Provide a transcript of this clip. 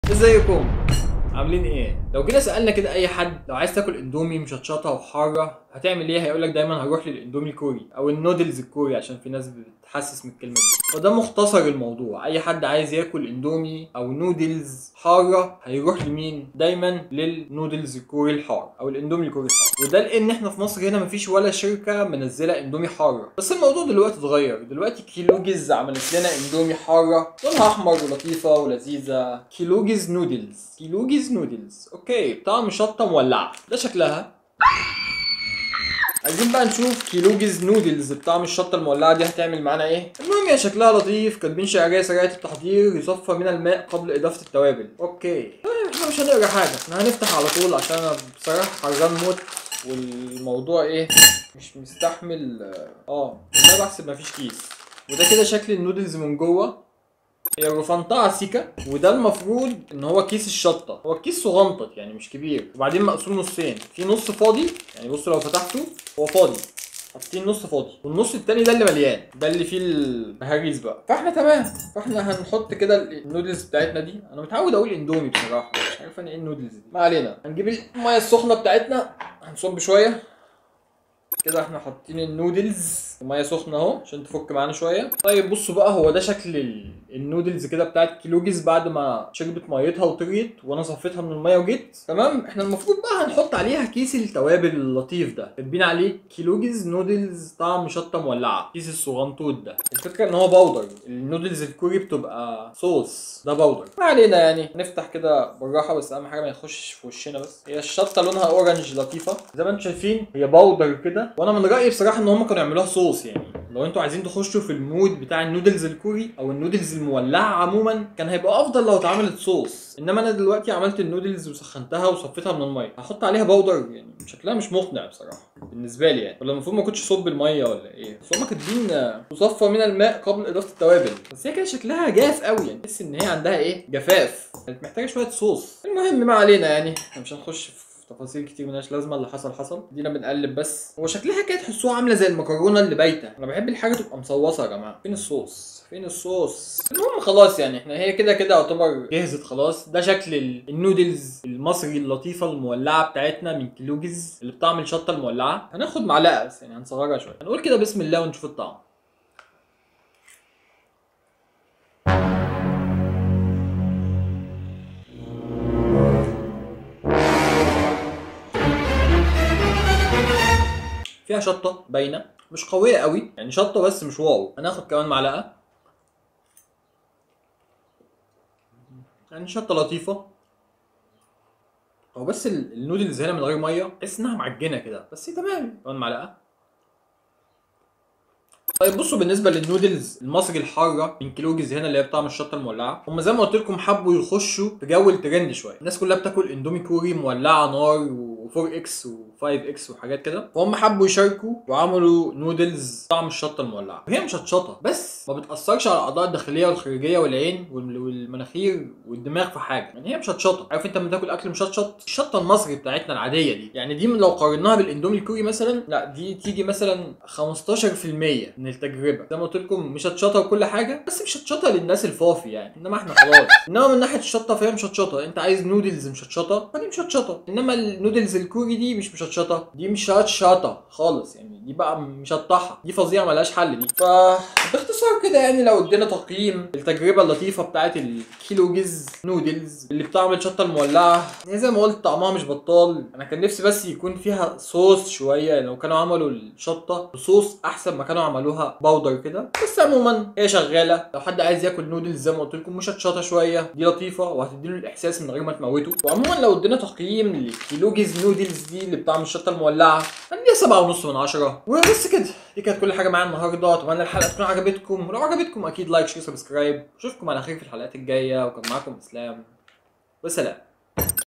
ازيكم عاملين ايه لو جينا سالنا كده اي حد لو عايز تاكل اندومي مشطشطه وحاره هتعمل ايه هيقول لك دايما هروح للاندومي الكوري او النودلز الكوري عشان في ناس بتحسس من الكلمه دي وده مختصر الموضوع اي حد عايز ياكل اندومي او نودلز حاره هيروح لمين دايما للنودلز الكوري الحار او الاندومي الكوري الحار وده لان احنا في مصر هنا مفيش ولا شركه منزله اندومي حاره بس الموضوع دلوقتي اتغير دلوقتي كيلوجز عملت لنا اندومي حاره لونها احمر ولطيفه ولذيذه كيلوجز نودلز كيلوجز نودلز اوكي طعم شطه مولعه ده شكلها عايزين بقى نشوف كيلوجز نودلز بطعم الشطه المولعه دي هتعمل معانا ايه المهم يا شكلها لطيف كاتبين شعريه سريعه التحضير يصفى من الماء قبل اضافه التوابل اوكي طيب احنا مش هنقرا حاجه احنا هنفتح على طول عشان انا بصراحه حران موت والموضوع ايه مش مستحمل اه والله بحسب مفيش كيس وده كده شكل النودلز من جوه هي رفنطعة سيكا وده المفروض ان هو كيس الشطة هو الكيس صغنطط يعني مش كبير وبعدين مقسوم نصين في نص فاضي يعني بصوا لو فتحته هو فاضي حاطين نص فاضي والنص التاني ده اللي مليان ده اللي فيه البهاريز بقى فاحنا تمام فاحنا هنحط كده النودلز بتاعتنا دي انا متعود اقول اندومي بصراحه مش عارف انا ايه النودلز دي ما علينا هنجيب الميه السخنه بتاعتنا هنصب شويه كده احنا حاطين النودلز ميه سخنه اهو عشان تفك معانا شويه طيب بصوا بقى هو ده شكل ال- النودلز كده بتاعت كيلوجز بعد ما شربت ميتها وطريت وانا صفيتها من الميه وجيت تمام احنا المفروض بقى هنحط عليها كيس التوابل اللطيف ده كاتبين عليه كيلوجز نودلز طعم شطه مولعه كيس الصغنطوط ده الفكره ان هو باودر النودلز الكوري بتبقى صوص ده باودر ما علينا يعني نفتح كده بالراحه بس اهم حاجه ما يخشش في وشنا بس هي الشطه لونها اورنج لطيفه زي ما انتم شايفين هي باودر كده وانا من رايي بصراحه ان هم كانوا يعملوها صوص يعني لو انتوا عايزين تخشوا في المود بتاع النودلز الكوري او النودلز المولعه عموما كان هيبقى افضل لو اتعملت صوص انما انا دلوقتي عملت النودلز وسخنتها وصفيتها من الميه هحط عليها باودر يعني شكلها مش مقنع بصراحه بالنسبه لي يعني ولا المفروض ما كنتش صب الميه ولا ايه بس هم كاتبين آه، تصفى من الماء قبل اضافه التوابل بس هي كده شكلها جاف قوي يعني تحس ان هي عندها ايه جفاف كانت محتاجه شويه صوص المهم ما علينا يعني احنا مش هنخش في تفاصيل كتير ملهاش لازمه اللي حصل حصل دينا بنقلب بس هو شكلها كده تحسوها عامله زي المكرونه اللي بايته انا بحب الحاجه تبقى مصوصه يا جماعه فين الصوص فين الصوص المهم خلاص يعني احنا هي كده كده يعتبر جهزت خلاص ده شكل ال- النودلز المصري اللطيفه المولعه بتاعتنا من كيلوجز اللي بطعم الشطه المولعه هناخد معلقه بس يعني هنصغرها شويه هنقول كده بسم الله ونشوف الطعم فيها شطه باينه مش قويه قوي يعني شطه بس مش واو هناخد كمان معلقه يعني شطه لطيفه هو بس ال- النودلز هنا من غير ميه تحس انها معجنه كده بس تمام كمان معلقه طيب بصوا بالنسبه للنودلز المصري الحاره من كيلوجز هنا اللي هي بطعم الشطه المولعه هم زي ما قلت لكم حبوا يخشوا في جو الترند شويه الناس كلها بتاكل اندومي كوري مولعه نار و4 اكس و5 اكس وحاجات كده فهم حبوا يشاركوا وعملوا نودلز طعم الشطه المولعه وهي مشطشطه بس ما بتاثرش على الاعضاء الداخليه والخارجيه والعين وال- والمناخير والدماغ في حاجه يعني هي مشطشطه عارف انت لما تاكل اكل مشطشط الشطه المصري بتاعتنا العاديه دي يعني دي لو قارناها بالاندومي الكوري مثلا لا دي تيجي مثلا 15% من التجربه زي ما قلت لكم مشطشطه وكل حاجه بس مشطشطه للناس الفافي يعني انما احنا خلاص انما من ناحيه الشطه فهي مشطشطه انت عايز نودلز مشطشطه فدي مشطشطه انما النودلز الكوري دي مش مشطشطه دي مش شطشطه خالص يعني دي بقى مشطحه دي فظيعه ملهاش حل دي فباختصار كده يعني لو ادينا تقييم التجربه اللطيفه بتاعت الكيلوجز نودلز اللي بتعمل شطه المولعه يعني زي ما قلت طعمها مش بطال انا كان نفسي بس يكون فيها صوص شويه لو كانوا عملوا الشطه بصوص احسن ما كانوا عملوها باودر كده بس عموما هي شغاله لو حد عايز ياكل نودلز زي ما قلت لكم مشطشطه شويه دي لطيفه وهتديله الاحساس من غير ما تموته وعموما لو ادينا تقييم للكيلوجز نودلز دي اللي بطعم الشطه المولعه هنديها سبعة ونص من عشرة وبس كده دي كانت كل حاجه معايا النهارده اتمنى الحلقه تكون عجبتكم ولو عجبتكم اكيد لايك شير سبسكرايب اشوفكم على خير في الحلقات الجايه وكان معاكم اسلام وسلام